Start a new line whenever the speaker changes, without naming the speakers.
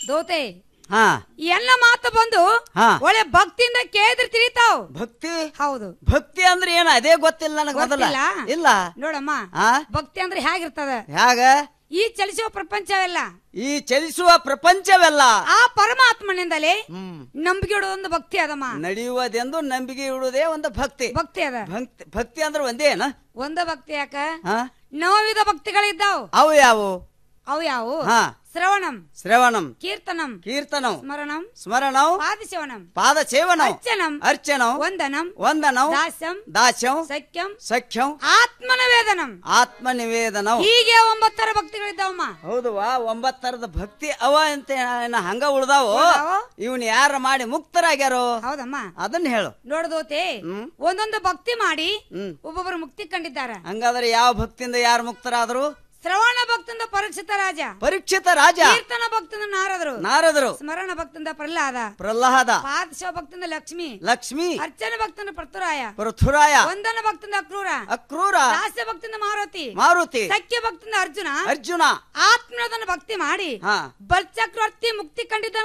ದೋತೆ
ಹಾ
ಈ ಎಲ್ಲ ಮಾತು ಬಂದು
ಹಾ.
ಒಳ್ಳೆ ಭಕ್ತಿಯಿಂದ ಕೇಳಿದ್ರೆ ತಿಳಿತಾವ್
ಭಕ್ತಿ
ಹೌದು
ಭಕ್ತಿ ಅಂದ್ರೆ ಏನು ಅದೇ ಗೊತ್ತಿಲ್ಲ ನನಗೆ ಮೊದಲ
ಗೊತ್ತಿಲ್ಲ?
ಇಲ್ಲ
ನೋಡಮ್ಮ
ಹಾ
ಭಕ್ತಿ ಅಂದ್ರೆ ಹೇಗಿರ್ತದ
ಹ್ಯಾಗ
ಈ ಚಲಿಸುವ ಪ್ರಪಂಚವೆಲ್ಲ
ಈ ಚಲಿಸುವ ಪ್ರಪಂಚವೆಲ್ಲ
ಆ ಪರಮಾತ್ಮನಿಂದಲೇ
ಹ್ಮ್
ನಂಬಿಕೆ ಇಡೋದೊಂದು ಭಕ್ತಿ ಅದಮ್ಮ
ನಡೆಯುವುದೆಂದು ನಂಬಿಕೆ ಇಡುವುದೇ ಒಂದು ಭಕ್ತಿ
ಭಕ್ತಿ ಅದ
ಭಕ್ತಿ ಭಕ್ತಿ ಅಂದ್ರೆ ಒಂದೇನ
ಒಂದ ಭಕ್ತಿ ಯಾಕ
ಹಾ
ನವವಿಧ ಭಕ್ತಿಗಳಿದ್ದಾವ್
ಅವು ಯಾವು
ಅವು ಯಾವು
ಹಾ
ಶ್ರವಣಂ
ಶ್ರವಣಂ
ಕೀರ್ತನಂ
ಕೀರ್ತನಂ
ಸ್ಮರಣಂ
ಸ್ಮರಣಂ
ಪಾದಶವನಂ
ಪಾದ ಸೇವನಂ
ಅರ್ಚನಂ
ಅರ್ಚನಂ
ವಂದನಂ
ವಂದನಂ
ದಾಸ್ಯಂ
ದಾಸ್ಯಂ
ಸಖ್ಯಂ
ಸಖ್ಯಂ
ಆತ್ಮನವೇದನಂ
ಆತ್ಮ ನಿವೇದನಂ
ಹೀಗೆ ಒಂಬತ್ತರ ಭಕ್ತಿಗಳಿದ್ದಾವಮ್ಮ
ಹೌದವಾ ಒಂಬತ್ತರದ ಭಕ್ತಿ ಅವ ಅಂತ ಏನ ಹಂಗ ಉಳ್ದಾವು
ಉಳ್ದಾವು?
ಇವನ್ ಯಾರ ಮಾಡಿ ಮುಕ್ತರಾಗ್ಯಾರೋ
ಹೌದಮ್ಮ
ಅದನ್ನ ಹೇಳು
ನೋಡದೋತೆ
ಹ್ಮ್.
ಒಂದೊಂದು ಭಕ್ತಿ ಮಾಡಿ
ಹ್ಮ್
ಒಬ್ಬೊಬ್ಬರು ಮುಕ್ತಿ ಕಂಡಿದ್ದಾರ
ಹಂಗಾದ್ರೆ ಯಾವ ಭಕ್ತಿಯಿಂದ ಯಾರು ಮುಕ್ತರಾದ್ರು
ಶ್ರವಣ ಭಕ್ತಿಯಿಂದ ಪರೀಕ್ಷಿತ ರಾಜ
ಪರೀಕ್ಷಿತ ರಾಜ
ಕೀರ್ತನ ಭಕ್ತಿಯಿಂದ ನಾರದರು
ನಾರದರು
ಸ್ಮರಣ ಭಕ್ತಿಯಿಂದ ಪ್ರಹ್ಲಾದ
ಪ್ರಹ್ಲಾದ
ಪಾದಶವ ಭಕ್ತಿಯಿಂದ ಲಕ್ಷ್ಮಿ
ಲಕ್ಷ್ಮಿ
ಅರ್ಚನ ಭಕ್ತಿಯಿಂದ ಪೃಥುರಾಯ
ಪೃಥುರಾಯ
ವಂದನ ಭಕ್ತಿಯಿಂದ ಅಕ್ರೂರ
ಅಕ್ರೂರ
ದಾಸ್ಯ ಭಕ್ತಿಯಿಂದ ಮಾರುತಿ
ಮಾರುತಿ
ಸಖ್ಯ ಭಕ್ತಿಯಿಂದ ಅರ್ಜುನ
ಅರ್ಜುನ
ಆತ್ಮನದನ್ನು ಭಕ್ತಿ ಮಾಡಿ
ಹಾ
ಬಲ್ಚಕ್ರವರ್ತಿ ಮುಕ್ತಿ ಕಂಡಿದ್ದ